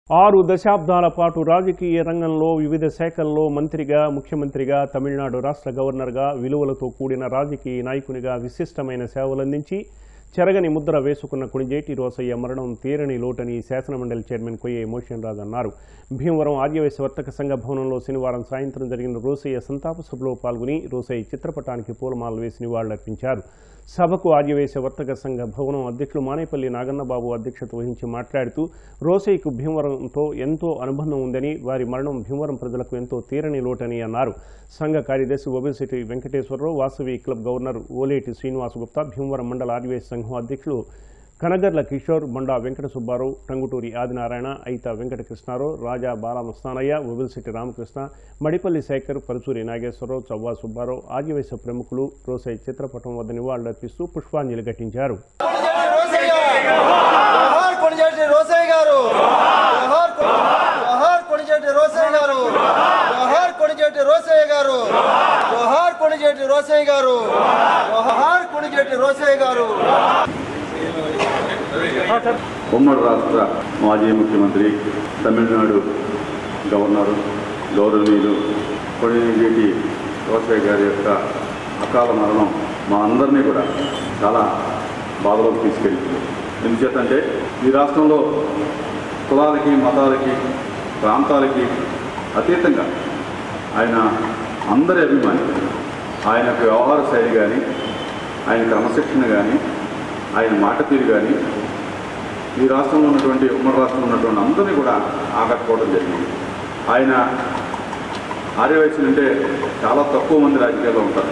ఆరు దశాబ్దాల పాటు రాజకీయ రంగంలో వివిధ శాఖల్లో మంత్రిగా ముఖ్యమంత్రిగా తమిళనాడు రాష్ట్ర గవర్నర్గా విలువలతో కూడిన రాజకీయ నాయకునిగా విశిష్టమైన సేవలందించి చెరగని ముద్ర వేసుకున్న కొణిజేటి రోసయ్య మరణం తీరని లోటని శాసనమండలి చైర్మన్ కొయ్యే మోషన్ రాజు అన్నారు భీమవరం ఆర్యవైశ్య వర్తక సంఘ భవనంలో శనివారం సాయంత్రం జరిగిన రోసయ్య సంతాప సభలో పాల్గొని రోసయ్య చిత్రపటానికి పూలమాలలు వేసి నివాళులర్పించారు సభకు ఆర్యవైశ్య వర్తక సంఘ భవనం అధ్యక్షులు మానేపల్లి నాగన్నబాబు అధ్యక్షత వహించి మాట్లాడుతూ రోసయ్యకు భీమవరంతో ఎంతో అనుబంధం ఉందని వారి మరణం భీమవరం ప్రజలకు ఎంతో తీరని లోటని అన్నారు సంఘ కార్యదర్శి ఒబెసిటీ వెంకటేశ్వరరావు వాసవి క్లబ్ గవర్నర్ ఓలేటి శ్రీనివాస్ గుప్తా భీమవరం మండల ఆర్యవైశ్య సంఘం అధ్యక్షులు కనగర్ల కిషోర్ బండా వెంకట సుబ్బారావు టంగుటూరి ఆదినారాయణ అయిత వెంకట కృష్ణారావు రాజా బాలమస్తానయ్య ఒబిల్సిటి రామకృష్ణ మడిపల్లి శేఖర్ పరుచూరి నాగేశ్వరరావు చవ్వా సుబ్బారావు ఆదివైశ్య ప్రముఖులు రోసై చిత్రపటం వద్ద నివాళులర్పిస్తూ పుష్పాంజలి ఘటించారు జోహార్ కొణిజేటి రోసయ్య గారు జోహార్ కొ- జోహార్ కొణిజేటి రోసయ్య గారు జోహార్ కొణిజేటి రోసయ్య గారు జోహార్ కొణిజేటి రోసయ్య గారు జోహార్ కొణిజేటి రోసయ్య గారు ఉమ్మడి రాష్ట్ర మాజీ ముఖ్యమంత్రి తమిళనాడు గవర్నర్ గౌరవనీయులు కొడిగేటి రోసయ్య గారి యొక్క అకాల మరణం మా అందరినీ కూడా చాలా బాధలోకి తీసుకెళ్ళింది ఎందుచేతంటే ఈ రాష్ట్రంలో కులాలకి మతాలకి ప్రాంతాలకి అతీతంగా ఆయన అందరి అభిమాని ఆయన యొక్క వ్యవహార శైలి కానీ ఆయన క్రమశిక్షణ కానీ ఆయన మాట తీరు కానీ ఈ రాష్ట్రంలో ఉన్నటువంటి ఉమ్మడి రాష్ట్రంలో ఉన్నటువంటి అందరినీ కూడా ఆకట్టుకోవడం జరిగింది ఆయన ఆర్యవైశ్యులు అంటే చాలా తక్కువ మంది రాజకీయాల్లో ఉంటారు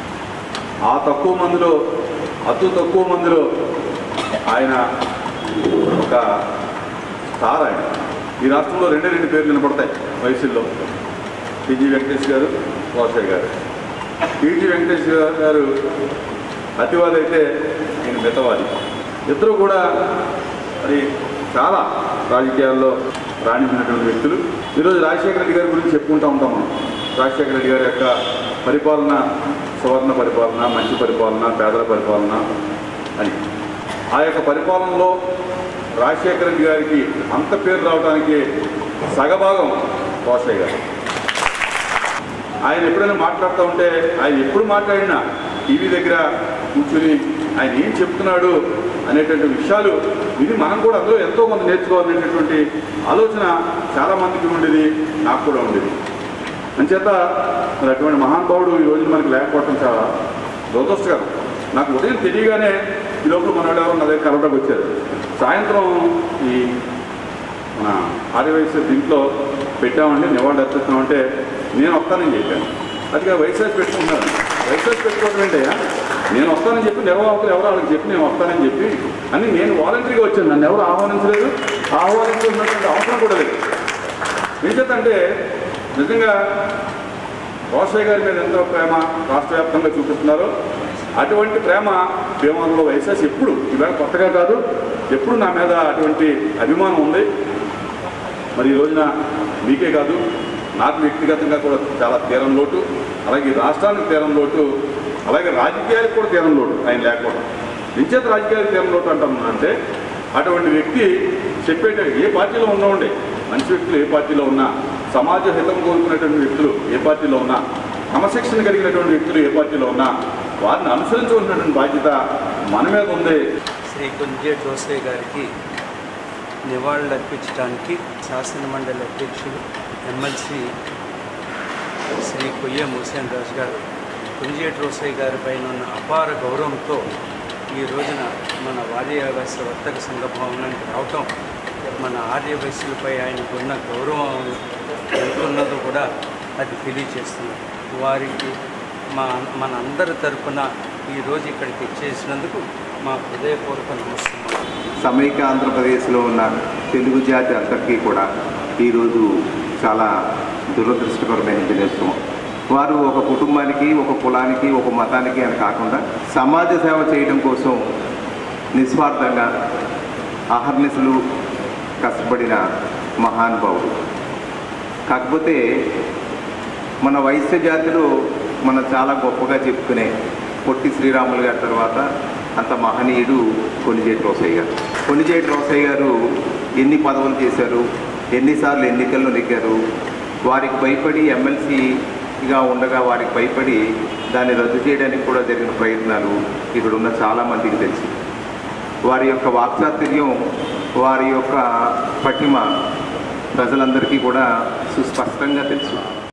ఆ తక్కువ మందిలో అతి తక్కువ మందిలో ఆయన ఒక స్టార్ ఆయన ఈ రాష్ట్రంలో రెండే రెండు పేర్లు వినపడతాయి వయసుల్లో టీజీ వెంకటేష్ గారు వాసయ్య గారు టీజీ వెంకటేష్ గారు అతివాది అయితే నేను మితవాది ఇద్దరు కూడా మరి చాలా రాజకీయాల్లో రాణించినటువంటి వ్యక్తులు ఈరోజు రాజశేఖర రెడ్డి గారి గురించి చెప్పుకుంటూ ఉంటాం మనం రాజశేఖర రెడ్డి గారి యొక్క పరిపాలన సువర్ణ పరిపాలన మంచి పరిపాలన పేదల పరిపాలన అని ఆ యొక్క పరిపాలనలో రాజశేఖర రెడ్డి గారికి అంత పేరు రావడానికి సగభాగం కోసయ్య గారు ఆయన ఎప్పుడైనా మాట్లాడుతూ ఉంటే ఆయన ఎప్పుడు మాట్లాడినా టీవీ దగ్గర కూర్చుని ఆయన ఏం చెప్తున్నాడు అనేటువంటి విషయాలు ఇది మనం కూడా అందులో ఎంతో మంది నేర్చుకోవాలనేటటువంటి ఆలోచన చాలా మందికి ఉండేది నాకు కూడా ఉండేది అంచేత మరి అటువంటి మహానుభావుడు ఈ రోజు మనకి లేకపోవడం చాలా దురదృష్టకరం నాకు ఉదయం తెలియగానే ఈ లోపల మనవాడు ఎవరు నా దగ్గర కలవడానికి వచ్చారు సాయంత్రం ఈ మన ఆర్యవైశ్య దీంట్లో పెట్టామంటే నివాళులు అర్పిస్తామంటే నేను వస్తానని చెప్పాను అది వైఎస్ఆర్ పెట్టుకున్నాను వైఎస్ఆర్ పెట్టుకోవడం ఏంటయ్యా నేను వస్తానని చెప్పి నిర్వాహకులు ఎవరో వాళ్ళకి చెప్పి నేను వస్తానని చెప్పి అని నేను వాలంటరీగా వచ్చాను నన్ను ఎవరు ఆహ్వానించలేదు ఆహ్వానించుకున్నటువంటి అవసరం కూడా లేదు ఏం చేతంటే నిజంగా రోషయ్య గారి మీద ఎంతో ప్రేమ రాష్ట్ర వ్యాప్తంగా చూపిస్తున్నారు అటువంటి ప్రేమ భీమంలో వైఎస్ఆర్ ఎప్పుడు ఇవాళ కొత్తగా కాదు ఎప్పుడు నా మీద అటువంటి అభిమానం ఉంది మరి ఈ రోజున మీకే కాదు నాకు వ్యక్తిగతంగా కూడా చాలా తీరం లోటు అలాగే ఈ రాష్ట్రానికి తీరం లోటు అలాగే రాజకీయాలకు కూడా తీరం లోటు ఆయన లేకపోవడం నిశ్చేత రాజకీయాలకు తీరం లోటు అంటాం అంటే అటువంటి వ్యక్తి చెప్పేట ఏ పార్టీలో ఉన్నవండి మంచి వ్యక్తులు ఏ పార్టీలో ఉన్నా సమాజ హితం కోరుకునేటువంటి వ్యక్తులు ఏ పార్టీలో ఉన్నా క్రమశిక్షణ కలిగినటువంటి వ్యక్తులు ఏ పార్టీలో ఉన్నా వారిని అనుసరించవలసినటువంటి బాధ్యత మన మీద ఉంది శ్రీ కుంజే జోసే గారికి నివాళులు అర్పించడానికి శాసనమండలి అధ్యక్షులు ఎమ్మెల్సీ శ్రీ కొయ్య ముసేన్ రాజు గారు కుంజేటి రోసయ్య గారి పైన ఉన్న అపార గౌరవంతో ఈ రోజున మన ఆర్యవైశ్య వర్తక సంఘ భవనానికి రావటం మన ఆర్యవైశ్యులపై ఆయనకు ఉన్న గౌరవం ఎంత ఉన్నదో కూడా అది తెలియజేస్తుంది వారికి మా మన అందరి తరపున ఈరోజు ఇక్కడికి ఇచ్చేసినందుకు మా హృదయపూర్వక నమస్కారం సమైక్య ఆంధ్రప్రదేశ్లో ఉన్న తెలుగు జాతి అందరికీ కూడా ఈరోజు చాలా దురదృష్టకరమైన దినోత్సవం వారు ఒక కుటుంబానికి ఒక కులానికి ఒక మతానికి అని కాకుండా సమాజ సేవ చేయడం కోసం నిస్వార్థంగా అహర్నిశలు కష్టపడిన మహానుభావుడు కాకపోతే మన వైశ్య జాతిలో మనం చాలా గొప్పగా చెప్పుకునే పొట్టి శ్రీరాములు గారి తర్వాత అంత మహనీయుడు కొనిజేటి రోసయ్య గారు కొనిజేటి రోసయ్య గారు ఎన్ని పదవులు చేశారు ఎన్నిసార్లు ఎన్నికల్లో నెగ్గారు వారికి భయపడి ఎమ్మెల్సీగా ఉండగా వారికి భయపడి దాన్ని రద్దు చేయడానికి కూడా జరిగిన ప్రయత్నాలు ఇక్కడ ఉన్న చాలామందికి తెలుసు వారి యొక్క వాక్చాతుర్యం వారి యొక్క పటిమ ప్రజలందరికీ కూడా సుస్పష్టంగా తెలుసు